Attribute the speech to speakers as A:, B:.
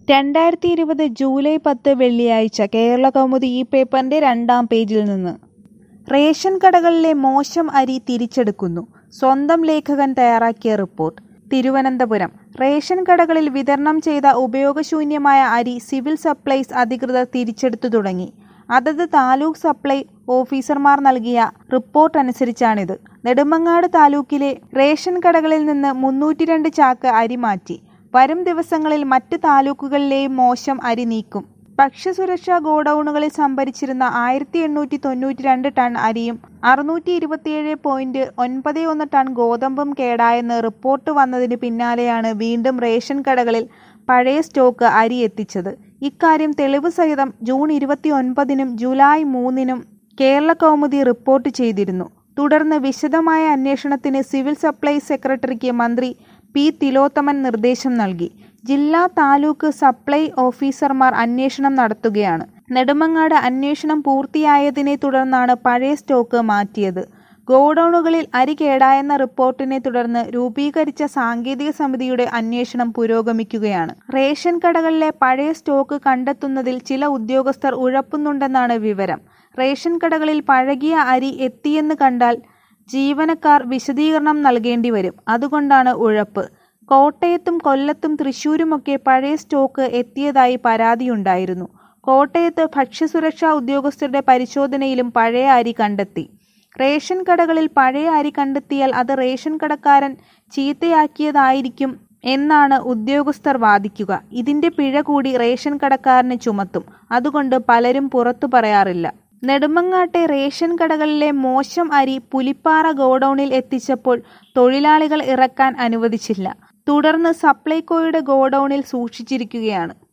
A: രണ്ടായിരത്തി ഇരുപത് ജൂലൈ പത്ത് വെള്ളിയാഴ്ച കേരളകൗമുദി ഈ പേപ്പറിന്റെ രണ്ടാം പേജിൽ നിന്ന് റേഷൻ കടകളിലെ മോശം അരി തിരിച്ചെടുക്കുന്നു സ്വന്തം ലേഖകൻ തയ്യാറാക്കിയ റിപ്പോർട്ട് തിരുവനന്തപുരം റേഷൻ കടകളിൽ വിതരണം ചെയ്ത ഉപയോഗശൂന്യമായ അരി സിവിൽ സപ്ലൈസ് അധികൃതർ തിരിച്ചെടുത്തു തുടങ്ങി അതത് താലൂക്ക് സപ്ലൈ ഓഫീസർമാർ നൽകിയ റിപ്പോർട്ട് അനുസരിച്ചാണിത് നെടുമങ്ങാട് താലൂക്കിലെ റേഷൻ കടകളിൽ നിന്ന് മുന്നൂറ്റി രണ്ട് ചാക്ക് അരി മാറ്റി വരും ദിവസങ്ങളിൽ മറ്റ് താലൂക്കുകളിലെയും മോശം അരി നീക്കും ഭക്ഷ്യസുരക്ഷാ ഗോഡൌണുകളിൽ സംഭരിച്ചിരുന്ന ആയിരത്തി എണ്ണൂറ്റി തൊണ്ണൂറ്റി രണ്ട് ടൺ അരിയും അറുന്നൂറ്റി ഇരുപത്തിയേഴ് പോയിന്റ് ഒൻപത് ഒന്ന് ടൺ ഗോതമ്പും കേടായെന്ന് റിപ്പോർട്ട് വന്നതിന് പിന്നാലെയാണ് വീണ്ടും റേഷൻ കടകളിൽ പഴയ സ്റ്റോക്ക് അരി എത്തിച്ചത് ഇക്കാര്യം തെളിവ് സഹിതം ജൂൺ ഇരുപത്തി ഒൻപതിനും ജൂലൈ മൂന്നിനും കേരള കൗമുദി റിപ്പോർട്ട് ചെയ്തിരുന്നു തുടർന്ന് വിശദമായ അന്വേഷണത്തിന് സിവിൽ സപ്ലൈസ് സെക്രട്ടറിക്ക് മന്ത്രി പി തിലോത്തമൻ നിർദ്ദേശം നൽകി ജില്ലാ താലൂക്ക് സപ്ലൈ ഓഫീസർമാർ അന്വേഷണം നടത്തുകയാണ് നെടുമങ്ങാട് അന്വേഷണം പൂർത്തിയായതിനെ തുടർന്നാണ് പഴയ സ്റ്റോക്ക് മാറ്റിയത് ഗോഡൌണുകളിൽ അരി കേടായെന്ന റിപ്പോർട്ടിനെ തുടർന്ന് രൂപീകരിച്ച സാങ്കേതിക സമിതിയുടെ അന്വേഷണം പുരോഗമിക്കുകയാണ് റേഷൻ കടകളിലെ പഴയ സ്റ്റോക്ക് കണ്ടെത്തുന്നതിൽ ചില ഉദ്യോഗസ്ഥർ ഉഴപ്പുന്നുണ്ടെന്നാണ് വിവരം റേഷൻ കടകളിൽ പഴകിയ അരി എത്തിയെന്ന് കണ്ടാൽ ജീവനക്കാർ വിശദീകരണം നൽകേണ്ടി വരും അതുകൊണ്ടാണ് ഉഴപ്പ് കോട്ടയത്തും കൊല്ലത്തും തൃശൂരുമൊക്കെ പഴയ സ്റ്റോക്ക് എത്തിയതായി പരാതിയുണ്ടായിരുന്നു കോട്ടയത്ത് ഭക്ഷ്യസുരക്ഷാ ഉദ്യോഗസ്ഥരുടെ പരിശോധനയിലും പഴയ അരി കണ്ടെത്തി റേഷൻ കടകളിൽ പഴയ അരി കണ്ടെത്തിയാൽ അത് റേഷൻ കടക്കാരൻ ചീത്തയാക്കിയതായിരിക്കും എന്നാണ് ഉദ്യോഗസ്ഥർ വാദിക്കുക ഇതിന്റെ പിഴ കൂടി റേഷൻ കടക്കാരന് ചുമത്തും അതുകൊണ്ട് പലരും പുറത്തു പറയാറില്ല നെടുമങ്ങാട്ടെ റേഷൻ കടകളിലെ മോശം അരി പുലിപ്പാറ ഗോഡൌണിൽ എത്തിച്ചപ്പോൾ തൊഴിലാളികൾ ഇറക്കാൻ അനുവദിച്ചില്ല തുടർന്ന് സപ്ലൈകോയുടെ ഗോഡൌണിൽ സൂക്ഷിച്ചിരിക്കുകയാണ്